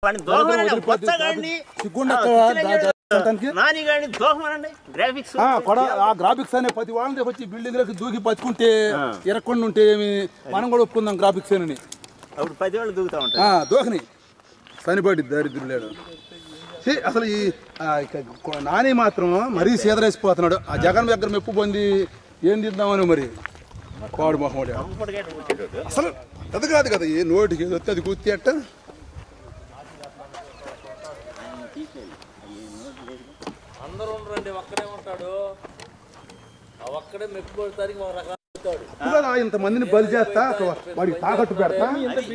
వాడిని దోహమనండి, వదిలిపోతే కొత్తగాడిని, సిగ్గుండా ఆ, దా- పిచ్చిలేని దా- దానికి? నానిగాడిని దోహమనండి గ్రాఫిక్స్ ఆ, కొడ ఆ గ్రాఫిక్స్ అనే పది వాళ్ళని వచ్చి బిల్డింగ్ లోకి దూకి బతుకుంటే ఎరక్కుండా ఉంటే ఏమి మనం కూడా ఒప్పుకుందాం గ్రాఫిక్స్ అని అప్పుడు పది వాళ్ళు దూకుతా ఉంటారు ఆ, దోకని చనిపోయి దరిద్రులేడు ఛీ, అసలు ఈ ఆ, ఇక కొ- నాని మాత్రం మరీ సీదరేసిపోతున్నాడు ఆ జగన్ దగ్గర మెప్పు పొంది ఏం తిద్దామని మరి కోడి మొహమ్మడి కంఫర్ట్గా కూర్చోడు అసలు అది కాదు కదా ఏ నోటికి ఏది వస్తే అది కూర్తి అట్ట అందరూ రండి ఒక్కడే ఉంటాడు ఆ ఒక్కడే మెప్పుకోవడానికి ఒక రకాలు అవుతాడు కదా ఇంతమందిని బలి చేస్తా వాడికి తాకట్టు పెడతా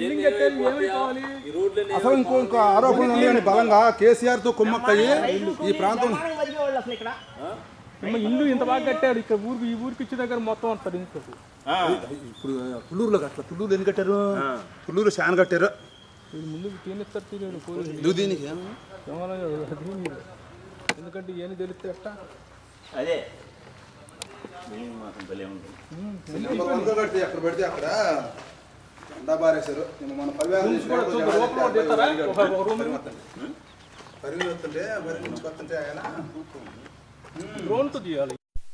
ఈ రోడ్లు అసలు ఇంకో ఇంకో ఆరోపణలు ఉన్నాయని బలంగా కేసీఆర్ తో కుమ్మక్కయ్యి ఈ ప్రాంతం అసలు ఇక్కడ అమ్మ ఇల్లు ఇంత బాగా కట్టాడు ఇక్కడ ఊరికి ఈ ఊరికి ఇచ్చిన దగ్గర మొత్తం వస్తారు ఇంకోటి ఇప్పుడు తుళ్ళూరులో కట్ల తుళ్ళూరు ఎన్ని కట్టారు తుళ్ళూరు శాన్ కట్టారు వీడు ముందుకు తీనిస్తారు తీరేడు పోలీసు నువ్వు దీనికి ఎందుకంటే ఏమి తెలిస్తే ఎట్టా అదే బిల్డింగ్ మాత్రం భలే ఉంది వందలు కడితే ఎక్కడ పెడితే అక్కడ ఎండా బారేశారు నిన్న మన పరివారం పరిగి వస్తుంటే పరిగి నుంచి వస్తుంటే ఆయన డ్రోన్తో తీయాలి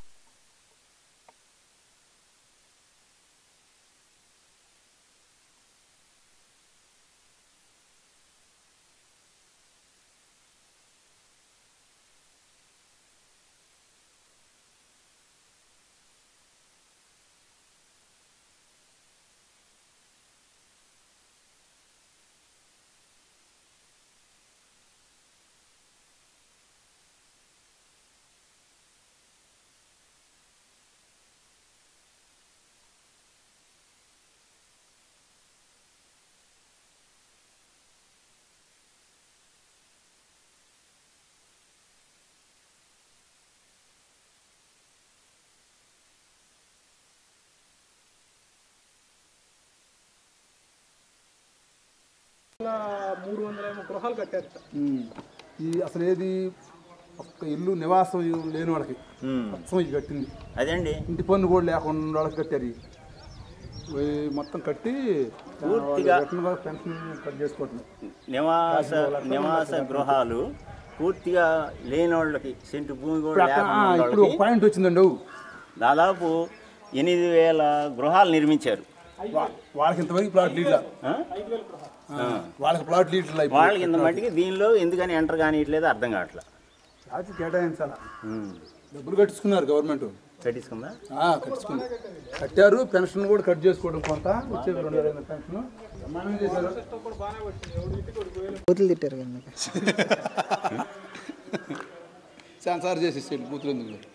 మూడు వందల ఏమో గృహాలు కట్టారు ఈ అసలు ఏది ఒక్క ఇల్లు నివాసం లేని వాళ్ళకి ఉమ్. మొత్తం ఇది కట్టింది అదండి ఇంటి పన్ను కూడా లేకుండా ఉన్న వాళ్ళకి కట్టారు ఇవి. ఇవి మొత్తం కట్టి పూర్తిగా. వాళ్ళు పెన్షన్ కట్ చేసుకుంటున్నారు నివాస నివాస గృహాలు పూర్తిగా లేని వాళ్ళకి సెంటు భూమి కూడా ఇప్పుడు అక్కడ- లేకుండా ఆ, ఉన్న ఇప్పుడు ఒక వాళ్ళకి పాయింట్ వచ్చిందండి అవు. దాదాపు ఎనిమిది వేల గృహాలు నిర్మించారు వా- వాళ్ళకి ఇంతవరకు ప్లాట్ లీడ్లా ఆ? వాళ్ళకి ప్లాట్ లీడ్లా వాళ్ళకి ఇంత మట్టికి దీనిలో ఎందుకని ఎంటర్ కానియట్లేదు అర్థం కావట్లా రాజు కేటాయించాలా ఉమ్. డబ్బులు కట్టించుకున్నారు గవర్నమెంట్ కట్టించుకుందా ఆ, కట్టించుకుంది కట్టారు పెన్షన్ కూడా కట్ చేసుకోవడం కొంత వచ్చేది రెండు వేల ఐదు పెన్షన్ బ్రహ్మాండంగా చేశారు బూతులు తిట్టారు కదా మీకు సెన్సార్ చేసేసాడు బూతులు ఎందుకు